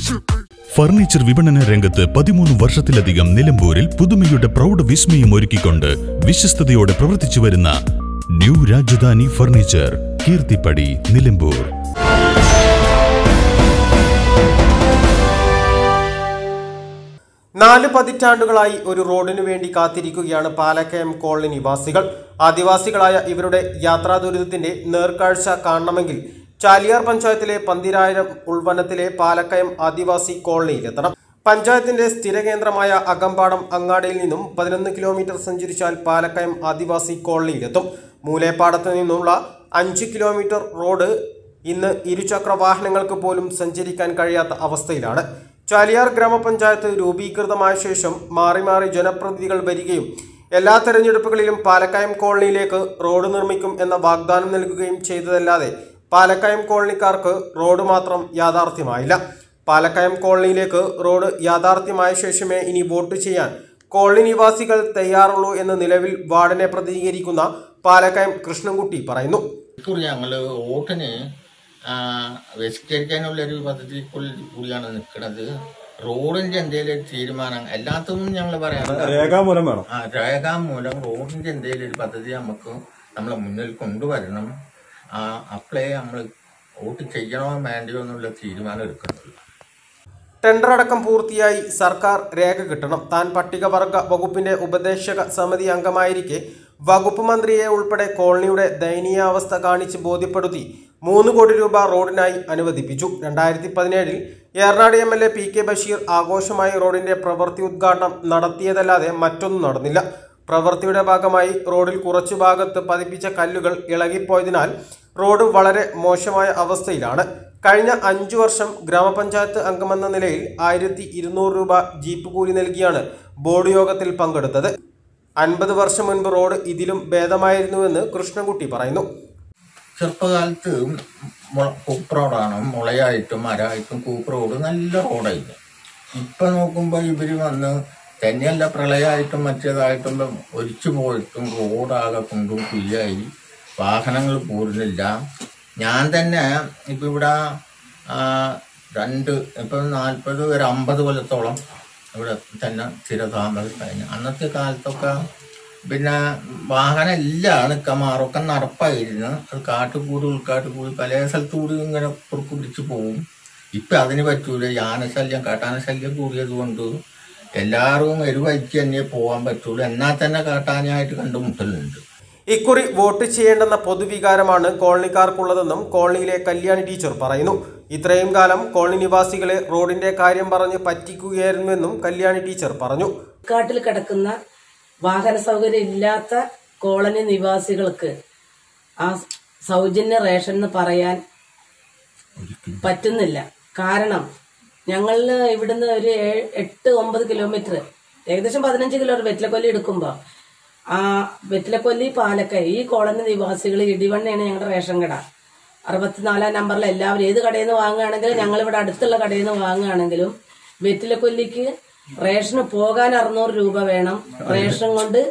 furniture വിപണന രംഗത്ത് പതിമൂന്ന് വർഷത്തിലധികം നിലമ്പൂരിൽ പുതുമയുടെ പ്രൗഢ വിസ്മയം ഒരുക്കിക്കൊണ്ട് വിശ്വസ്തയോടെ പ്രവർത്തിച്ചു വരുന്ന ന്യൂ രാജധാനി ഫർണിച്ചർ കീർത്തിപ്പടി നിലമ്പൂർ നാല് പതിറ്റാണ്ടുകളായി ഒരു റോഡിനു വേണ്ടി കാത്തിരിക്കുകയാണ് പാലക്കയം കോളനി നിവാസികൾ ആദിവാസികളായ ഇവരുടെ യാത്രാ ദുരിതത്തിന്റെ നേർക്കാഴ്ച കാണണമെങ്കിൽ ചാലിയാർ പഞ്ചായത്തിലെ പന്തിരായിരം ഉൾവനത്തിലെ പാലക്കയം ആദിവാസി കോളനിയിലെത്തണം പഞ്ചായത്തിന്റെ സ്ഥിരകേന്ദ്രമായ അകമ്പാടം അങ്ങാടിയിൽ നിന്നും പതിനൊന്ന് കിലോമീറ്റർ സഞ്ചരിച്ചാൽ പാലക്കയം ആദിവാസി കോളനിയിലെത്തും മൂലേപ്പാടത്ത് നിന്നുള്ള അഞ്ച് കിലോമീറ്റർ റോഡ് ഇന്ന് ഇരുചക്ര വാഹനങ്ങൾക്ക് പോലും സഞ്ചരിക്കാൻ കഴിയാത്ത അവസ്ഥയിലാണ് ചാലിയാർ ഗ്രാമപഞ്ചായത്ത് രൂപീകൃതമായ ശേഷം മാറി മാറി ജനപ്രതിനിധികൾ വരികയും എല്ലാ തെരഞ്ഞെടുപ്പുകളിലും പാലക്കയം കോളനിയിലേക്ക് റോഡ് നിർമ്മിക്കും എന്ന വാഗ്ദാനം നൽകുകയും ചെയ്തതല്ലാതെ പാലക്കയം കോളനിക്കാർക്ക് റോഡ് മാത്രം യാഥാർത്ഥ്യമായില്ല പാലക്കയം കോളനിയിലേക്ക് റോഡ് യാഥാർത്ഥ്യമായ ശേഷമേ ഇനി വോട്ട് ചെയ്യാൻ കോളനി നിവാസികൾ തയ്യാറുള്ളൂ എന്ന് നിലവിൽ വാർഡിനെ പ്രതിനിധീകരിക്കുന്ന പാലക്കയം കൃഷ്ണൻകുട്ടി പറയുന്നു ഇക്കുറി ഞങ്ങൾ വോട്ടിന് ആ, ബഹിഷ്കരിക്കാനുള്ള ഒരു പദ്ധതി കൂടിയാണ് നിൽക്കുന്നത് റോഡിന്റെ എന്തെങ്കിലും ഒരു തീരുമാനം എല്ലാത്തും ഞങ്ങൾ പറയാം രേഖാമൂലം വേണം ആ രേഖാമൂലം റോഡിന്റെ എന്തെങ്കിലും ഒരു പദ്ധതി നമുക്ക് നമ്മളെ മുന്നിൽ കൊണ്ടുവരണം ആ അപ്ലൈ നമ്മൾ വോട്ട് ചെയ്യണോ വേണ്ടയോ എന്നുള്ള തീരുമാനം എടുക്കുന്നുള്ളൂ ടെൻഡർ അടക്കം പൂർത്തിയായി സർക്കാർ രേഖ കിട്ടണം താൻ പട്ടികവർഗ വകുപ്പിന്റെ ഉപദേശക സമിതി അംഗമായിരിക്കെ വകുപ്പ് മന്ത്രിയെ ഉൾപ്പെടെ കോളനിയുടെ ദയനീയാവസ്ഥ കാണിച്ച് ബോധ്യപ്പെടുത്തി മൂന്ന് കോടി രൂപ റോഡിനായി അനുവദിപ്പിച്ചു രണ്ടായിരത്തി പതിനേഴിൽ Eranad M L A P K Basheer ആഘോഷമായി റോഡിന്റെ പ്രവൃത്തി ഉദ്ഘാടനം നടത്തിയതല്ലാതെ മറ്റൊന്നും നടന്നില്ല പ്രവൃത്തിയുടെ ഭാഗമായി റോഡിൽ കുറച്ചു ഭാഗത്ത് പതിപ്പിച്ച കല്ലുകൾ ഇളകിപ്പോയതിനാൽ റോഡ് വളരെ മോശമായ അവസ്ഥയിലാണ് കഴിഞ്ഞ അഞ്ചു വർഷം ഗ്രാമപഞ്ചായത്ത് അംഗമെന്ന നിലയിൽ ആയിരത്തി ഇരുന്നൂറ് രൂപ ജീപ്പ് കൂലി നൽകിയാണ് ബോർഡ് യോഗത്തിൽ പങ്കെടുത്തത് അൻപത് വർഷം മുൻപ് റോഡ് ഇതിലും ഭേദമായിരുന്നുവെന്ന് കൃഷ്ണൻകുട്ടി പറയുന്നു ചെറുപ്പകാലത്ത് മുള- കൂപ്പ് റോഡാണ് മുളയായിട്ടും മരമായിട്ടും കൂപ്പ് റോഡ് നല്ല റോഡായിരുന്നു ഇപ്പൊ നോക്കുമ്പോൾ ഇവര് വന്ന് തന്നെയല്ല പ്രളയമായിട്ടും മറ്റേതായിട്ടും ഒലിച്ചു പോയിട്ടും റോഡാകെ കൊണ്ടും കുയ്യായി വാഹനങ്ങൾ പോരുന്നില്ല ഞാൻ തന്നെ ഇപ്പൊ ഇവിടെ ആ, രണ്ട് ഇപ്പൊ നാൽപ്പത് ഒരു അമ്പത് കൊല്ലത്തോളം ഇവിടെ തന്നെ സ്ഥിരതാമസം കഴിഞ്ഞു അന്നത്തെ കാലത്തൊക്കെ പിന്നെ വാഹനം ഇല്ല നിക്കമാറൊക്കെ നടപ്പായിരുന്നു അത് കാട്ടുകൂടി ഉൾക്കാട്ടുകൂടി പല സ്ഥലത്തുകൂടി ഇങ്ങനെ കുറുക്ക് പിടിച്ച് പോവും ഇപ്പൊ അതിന് പറ്റൂല യാനശല്യം കാട്ടാനശല്യം കൂടിയത് കൊണ്ട് എല്ലാവരും ഒരു വഴിക്ക് തന്നെ പോകാൻ പറ്റൂല എന്നാൽ തന്നെ കാട്ടാനായിട്ട് കണ്ടുമുട്ടലുണ്ട് ഇക്കുറി വോട്ട് ചെയ്യേണ്ടെന്ന പൊതുവികാരമാണ് കോളനിക്കാർക്കുള്ളതെന്നും കോളനിയിലെ കല്യാണി ടീച്ചർ പറയുന്നു ഇത്രയും കാലം കോളനി നിവാസികളെ റോഡിന്റെ കാര്യം പറഞ്ഞ് പറ്റിക്കുകയായിരുന്നുവെന്നും കല്യാണി ടീച്ചർ പറഞ്ഞു കാട്ടിൽ കിടക്കുന്ന വാഹന സൗകര്യം ഇല്ലാത്ത കോളനി നിവാസികൾക്ക് ആ സൗജന്യ റേഷൻ എന്ന് പറയാൻ പറ്റുന്നില്ല കാരണം ഞങ്ങൾ ഇവിടുന്ന് ഒരു ഏഴ് എട്ട് ഒമ്പത് കിലോമീറ്റർ ഏകദേശം പതിനഞ്ച് കിലോമീറ്റർ വെറ്റിലക്കൊല്ലി എടുക്കുമ്പോൾ ആ വെറ്റിലക്കൊല്ലി പാലക്കൈ ഈ കോളനി നിവാസികൾ ഇടിവണ്ണയാണ് ഞങ്ങളുടെ റേഷൻ കട അറുപത്തിനാലാം നമ്പറിൽ എല്ലാവരും ഏത് കടയിൽ നിന്ന് വാങ്ങുകയാണെങ്കിലും ഞങ്ങൾ ഇവിടെ അടുത്തുള്ള കടയിൽ നിന്ന് വാങ്ങുകയാണെങ്കിലും വെറ്റിലക്കൊല്ലിക്ക് റേഷന് പോകാൻ അറുന്നൂറ് രൂപ വേണം റേഷൻ കൊണ്ട്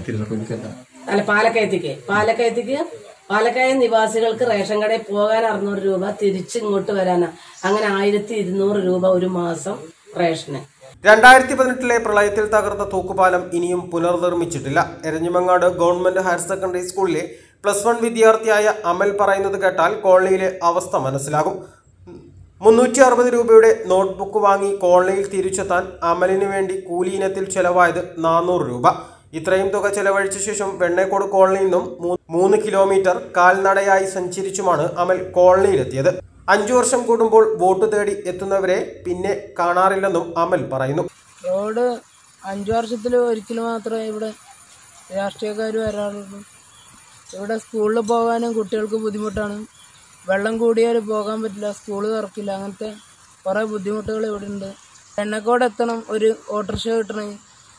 അല്ല പാലക്കയത്തേക്ക് പാലക്കയത്തേക്ക് പാലക്കയം നിവാസികൾക്ക് റേഷൻ കടയിൽ പോകാൻ അറുന്നൂറ് രൂപ തിരിച്ച് ഇങ്ങോട്ട് വരാനാ അങ്ങനെ ആയിരത്തി ഇരുന്നൂറ് രൂപ ഒരു മാസം റേഷന് രണ്ടായിരത്തി പതിനെട്ടിലെ പ്രളയത്തിൽ തകർന്ന തൂക്കുപാലം ഇനിയും പുനർനിർമ്മിച്ചിട്ടില്ല എരഞ്ഞിമങ്ങാട് ഗവൺമെന്റ് ഹയർ സെക്കൻഡറി സ്കൂളിലെ പ്ലസ് വൺ വിദ്യാർത്ഥിയായ അമൽ പറയുന്നത് കേട്ടാൽ കോളനിയിലെ അവസ്ഥ മനസ്സിലാകും മുന്നൂറ്റി അറുപത് രൂപയുടെ നോട്ട്ബുക്ക് വാങ്ങി കോളനിയിൽ തിരിച്ചെത്താൻ അമലിന് വേണ്ടി കൂലി ഇനത്തിൽ ചെലവായത് നാനൂറ് രൂപ ഇത്രയും തുക ചെലവഴിച്ച ശേഷം വെണ്ണേക്കോട് കോളനിയിൽ നിന്നും മൂ- മൂന്ന് കിലോമീറ്റർ കാൽനടയായി സഞ്ചരിച്ചുമാണ് അമൽ കോളനിയിലെത്തിയത് അഞ്ചു വർഷം കൂടുമ്പോൾ വോട്ട് തേടി എത്തുന്നവരെ പിന്നെ കാണാറില്ലെന്നും അമൽ പറയുന്നു റോഡ് അഞ്ചു വർഷത്തിൽ ഒരിക്കൽ മാത്രമേ ഇവിടെ രാഷ്ട്രീയക്കാർ വരാറുള്ളൂ ഇവിടെ സ്കൂളിൽ പോകാനും കുട്ടികൾക്ക് ബുദ്ധിമുട്ടാണ് വെള്ളം കൂടിയാൽ പോകാൻ പറ്റില്ല സ്കൂൾ തുറക്കില്ല അങ്ങനത്തെ കുറേ ബുദ്ധിമുട്ടുകൾ ഇവിടെ ഉണ്ട് എണ്ണക്കോട് എത്തണം ഒരു ഓട്ടോറിക്ഷ കിട്ടണമെങ്കിൽ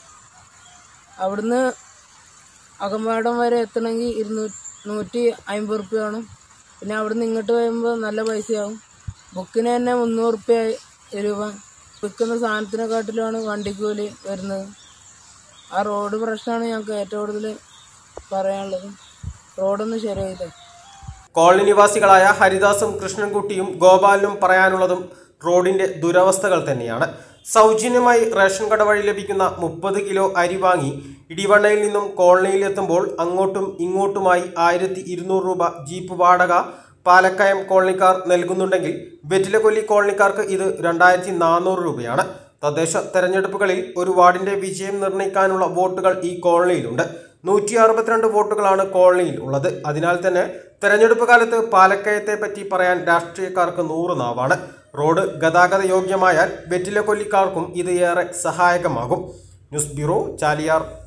അവിടുന്ന് അകമ്പാടം വരെ എത്തണമെങ്കിൽ ഇരുന്നൂ നൂറ്റി അമ്പത് റുപ്യ വേണം പിന്നെ അവിടുന്ന് ഇങ്ങോട്ട് വരുമ്പോൾ നല്ല പൈസയാവും ബുക്കിന് തന്നെ മുന്നൂറ് റുപ്യ രൂപ വിൽക്കുന്ന സാധനത്തിനെക്കാട്ടിലാണ് വണ്ടിക്കൂലി വരുന്നത് ആ റോഡ് പ്രശ്നമാണ് ഞങ്ങൾക്ക് ഏറ്റവും കൂടുതൽ പറയാനുള്ളത് റോഡൊന്ന് ശരിയായില്ല കോളനി നിവാസികളായ ഹരിദാസും കൃഷ്ണൻകുട്ടിയും ഗോപാലിനും പറയാനുള്ളതും റോഡിന്റെ ദുരവസ്ഥകൾ തന്നെയാണ് സൗജന്യമായി റേഷൻ കട വഴി ലഭിക്കുന്ന മുപ്പത് കിലോ അരി വാങ്ങി ഇടിവണ്ണയിൽ നിന്നും കോളനിയിലെത്തുമ്പോൾ അങ്ങോട്ടും ഇങ്ങോട്ടുമായി ആയിരത്തി ഇരുന്നൂറ് രൂപ ജീപ്പ് വാടക പാലക്കയം കോളനിക്കാർ നൽകുന്നുണ്ടെങ്കിൽ വെറ്റിലക്കൊല്ലി കോളനിക്കാർക്ക് ഇത് രണ്ടായിരത്തി നാനൂറ് രൂപയാണ് തദ്ദേശ തെരഞ്ഞെടുപ്പുകളിൽ ഒരു വാർഡിന്റെ വിജയം നിർണ്ണയിക്കാനുള്ള വോട്ടുകൾ ഈ കോളനിയിലുണ്ട് നൂറ്റി അറുപത്തിരണ്ട് വോട്ടുകളാണ് കോളനിയിൽ ഉള്ളത് അതിനാൽ തന്നെ തെരഞ്ഞെടുപ്പ് കാലത്ത് പാലക്കയത്തെ പറ്റി പറയാൻ രാഷ്ട്രീയക്കാർക്ക് നൂറ് നാവാണ് റോഡ് ഗതാഗത യോഗ്യമായാൽ വെറ്റിലക്കൊല്ലിക്കാർക്കും ഇത് ഏറെ സഹായകമാകും ന്യൂസ് ബ്യൂറോ ചാലിയാർ